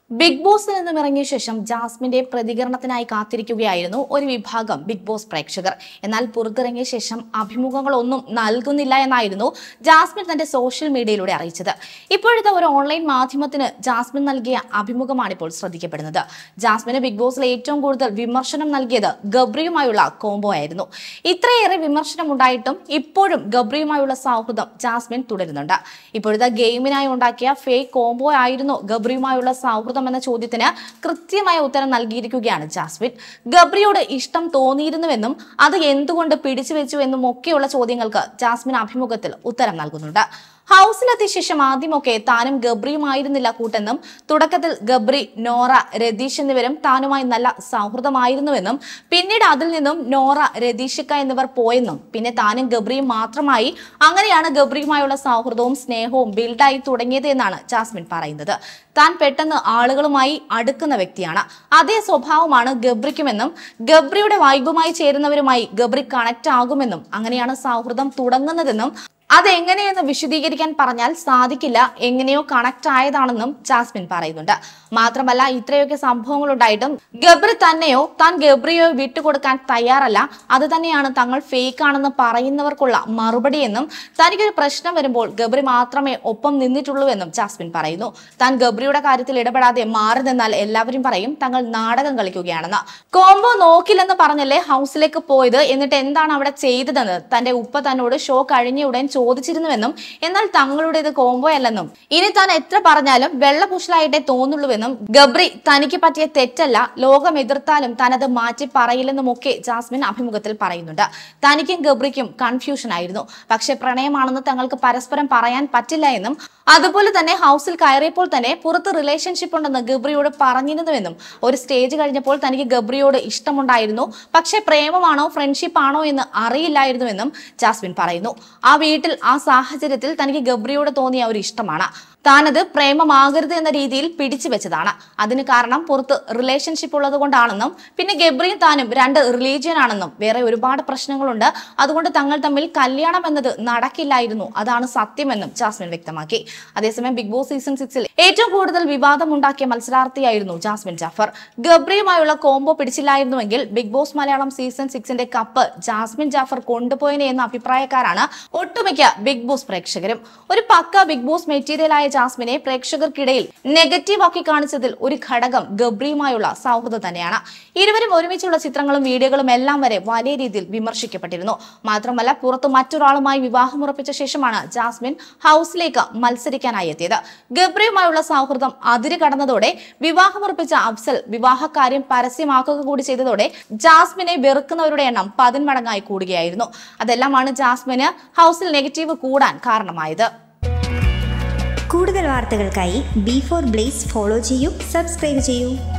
big ബോസിൽ നിന്നും ഇറങ്ങിയ ശേഷം ജാസ്മിന്റെ പ്രതികരണത്തിനായി കാത്തിരിക്കുകയായിരുന്നു ഒരു വിഭാഗം ബിഗ് ബോസ് പ്രേക്ഷകർ എന്നാൽ പുറത്തിറങ്ങിയ ശേഷം അഭിമുഖങ്ങളൊന്നും നൽകുന്നില്ല എന്നായിരുന്നു ജാസ്മിൻ തന്റെ സോഷ്യൽ മീഡിയയിലൂടെ അറിയിച്ചത് ഇപ്പോഴത്തെ ഒരു ഓൺലൈൻ മാധ്യമത്തിന് ജാസ്മിൻ നൽകിയ അഭിമുഖമാണ് ഇപ്പോൾ ശ്രദ്ധിക്കപ്പെടുന്നത് ജാസ്മിന് ബിഗ് ബോസിൽ ഏറ്റവും കൂടുതൽ വിമർശനം നൽകിയത് ഗബ്രിയുമായുള്ള കോംബോ ആയിരുന്നു ഇത്രയേറെ വിമർശനം ഉണ്ടായിട്ടും ഇപ്പോഴും ഗബ്രിയുമായുള്ള സൗഹൃദം ജാസ്മിൻ തുടരുന്നുണ്ട് ഇപ്പോഴത്തെ ഗെയിമിനായി ഉണ്ടാക്കിയ ഫേക്ക് കോംബോ ആയിരുന്നു ഗബ്രിയുമായുള്ള സൗഹൃദം എന്ന ചോദ്യത്തിന് കൃത്യമായ ഉത്തരം നൽകിയിരിക്കുകയാണ് ജാസ്മിൻ ഗബ്രിയോട് ഇഷ്ടം തോന്നിയിരുന്നുവെന്നും അത് എന്തുകൊണ്ട് പിടിച്ചു വെച്ചു എന്നും ഒക്കെയുള്ള ചോദ്യങ്ങൾക്ക് ജാസ്മിൻ അഭിമുഖത്തിൽ ഉത്തരം നൽകുന്നുണ്ട് ഹൗസിലെത്തിയ ശേഷം ആദ്യമൊക്കെ താനും ഗബ്രിയുമായിരുന്നില്ല കൂട്ടെന്നും തുടക്കത്തിൽ ഗബ്രി നോറ രതീഷ് എന്നിവരും താനുമായി നല്ല സൗഹൃദമായിരുന്നുവെന്നും പിന്നീട് അതിൽ നിന്നും നോറ രതീഷിക്ക എന്നിവർ പോയെന്നും പിന്നെ താനും ഗബ്രിയും മാത്രമായി അങ്ങനെയാണ് ഗബ്രിയുമായുള്ള സൗഹൃദവും സ്നേഹവും ബിൽഡായി തുടങ്ങിയത് എന്നാണ് ജാസ്മിൻ പറയുന്നത് താൻ പെട്ടെന്ന് ആളുകളുമായി അടുക്കുന്ന വ്യക്തിയാണ് അതേ സ്വഭാവമാണ് ഗബ്രിക്കുമെന്നും ഗബ്രിയുടെ വൈബുമായി ചേരുന്നവരുമായി ഗബ്രി കണക്ട് ആകുമെന്നും അങ്ങനെയാണ് സൗഹൃദം തുടങ്ങുന്നതെന്നും അതെങ്ങനെയെന്ന് വിശദീകരിക്കാൻ പറഞ്ഞാൽ സാധിക്കില്ല എങ്ങനെയോ കണക്ട് ആയതാണെന്നും ജാസ്മിൻ പറയുന്നുണ്ട് മാത്രമല്ല ഇത്രയൊക്കെ സംഭവങ്ങൾ ഉണ്ടായിട്ടും ഗബ്രി തന്നെയോ താൻ ഗബ്രിയോ വിട്ടുകൊടുക്കാൻ തയ്യാറല്ല അത് തന്നെയാണ് തങ്ങൾ ഫേക്ക് ആണെന്ന് പറയുന്നവർക്കുള്ള മറുപടി എന്നും തനിക്കൊരു പ്രശ്നം വരുമ്പോൾ ഗബ്രി മാത്രമേ ഒപ്പം നിന്നിട്ടുള്ളൂ ജാസ്മിൻ പറയുന്നു താൻ ഗബ്രിയുടെ കാര്യത്തിൽ ഇടപെടാതെ മാറി നിന്നാൽ എല്ലാവരും പറയും തങ്ങൾ നാടകം കളിക്കുകയാണെന്ന് കോംബോ നോക്കില്ലെന്ന് പറഞ്ഞല്ലേ ഹൗസിലേക്ക് പോയത് എന്നിട്ട് എന്താണ് അവിടെ ചെയ്തതെന്ന് തന്റെ ഉപ്പ തന്നോട് ഷോ കഴിഞ്ഞ ഉടൻ ചോദിച്ചിരുന്നുവെന്നും എന്നാൽ തങ്ങളുടേത് കോംബോ അല്ലെന്നും ഇനി താൻ എത്ര പറഞ്ഞാലും വെള്ളപുഷലായിട്ടേ തോന്നുള്ളൂവെന്നും ഗബ്രി തനിക്ക് പറ്റിയ തെറ്റല്ല ലോകം എതിർത്താലും താനത് മാറ്റി പറയില്ലെന്നുമൊക്കെ ജാസ്മിൻ അഭിമുഖത്തിൽ പറയുന്നുണ്ട് തനിക്കും ഗബ്രിക്കും കൺഫ്യൂഷൻ ആയിരുന്നു പക്ഷെ പ്രണയമാണെന്ന് തങ്ങൾക്ക് പരസ്പരം പറയാൻ പറ്റില്ല എന്നും അതുപോലെ തന്നെ ഹൗസിൽ കയറിയപ്പോൾ തന്നെ പുറത്ത് റിലേഷൻഷിപ്പ് ഉണ്ടെന്ന് ഗബ്രിയോട് പറഞ്ഞിരുന്നുവെന്നും ഒരു സ്റ്റേജ് കഴിഞ്ഞപ്പോൾ തനിക്ക് ഗബ്രിയോട് ഇഷ്ടമുണ്ടായിരുന്നു പക്ഷെ പ്രേമമാണോ ഫ്രണ്ട്ഷിപ്പ് ആണോ എന്ന് അറിയില്ലായിരുന്നുവെന്നും ജാസ്മിൻ പറയുന്നു ആ വീട്ടിൽ ആ സാഹചര്യത്തിൽ തനിക്ക് ഗബ്രിയോട് തോന്നിയ ഒരു ഇഷ്ടമാണ് താനത് പ്രേമമാകരുത് എന്ന രീതിയിൽ പിടിച്ചു വെച്ചതാണ് അതിന് കാരണം പുറത്ത് റിലേഷൻഷിപ്പ് ഉള്ളത് കൊണ്ടാണെന്നും പിന്നെ ഗബ്രിയും താനും രണ്ട് റിലീജിയൻ ആണെന്നും വേറെ ഒരുപാട് പ്രശ്നങ്ങളുണ്ട് അതുകൊണ്ട് തങ്ങൾ തമ്മിൽ കല്യാണം എന്നത് നടക്കില്ലായിരുന്നു അതാണ് സത്യമെന്നും ജാസ്മിൻ വ്യക്തമാക്കി അതേസമയം ബിഗ് ബോസ് സീസൺ സിക്സിൽ ഏറ്റവും കൂടുതൽ വിവാദമുണ്ടാക്കിയ മത്സരാർത്ഥിയായിരുന്നു ജാസ്മിൻ ജാഫർ ഗബ്രിയുമായുള്ള കോംബോ പിടിച്ചില്ലായിരുന്നുവെങ്കിൽ ബിഗ് ബോസ് മലയാളം സീസൺ സിക്സിന്റെ കപ്പ് ജാസ്മിൻ ജാഫർ കൊണ്ടുപോയനെ എന്ന അഭിപ്രായക്കാരാണ് ഒട്ടുമിക്ക ബിഗ് ബോസ് പ്രേക്ഷകരും ഒരു പക്ക ബിഗ് ബോസ് മെറ്റീരിയലായ ജാസ്മിനെ പ്രേക്ഷകർക്കിടയിൽ നെഗറ്റീവ് ആക്കി കാണിച്ചതിൽ ഒരു ഘടകം ഗബ്രിയുമായുള്ള സൗഹൃദം തന്നെയാണ് ഇരുവരും ഒരുമിച്ചുള്ള ചിത്രങ്ങളും വീഡിയോകളും എല്ലാം വരെ വലിയ രീതിയിൽ വിമർശിക്കപ്പെട്ടിരുന്നു മാത്രമല്ല പുറത്ത് മറ്റൊരാളുമായി വിവാഹമുറപ്പിച്ച ശേഷമാണ് ജാസ്മിൻ ഹൗസിലേക്ക് മത്സരിക്കാനായി എത്തിയത് ഗബ്രിയുമായുള്ള സൗഹൃദം അതിര് കടന്നതോടെ വിവാഹമുറപ്പിച്ച അഫ്സൽ വിവാഹകാര്യം പരസ്യമാക്കുക കൂടി ചെയ്തതോടെ ജാസ്മിനെ വെറുക്കുന്നവരുടെ എണ്ണം പതിന്മടങ്ങായി കൂടുകയായിരുന്നു അതെല്ലാമാണ് ജാസ്മിന് ഹൗസിൽ നെഗറ്റീവ് കൂടാൻ കാരണമായത് കൂടുതൽ വാർത്തകൾക്കായി ബി ഫോർ ബ്ലേസ് ഫോളോ ചെയ്യൂ സബ്സ്ക്രൈബ് ചെയ്യൂ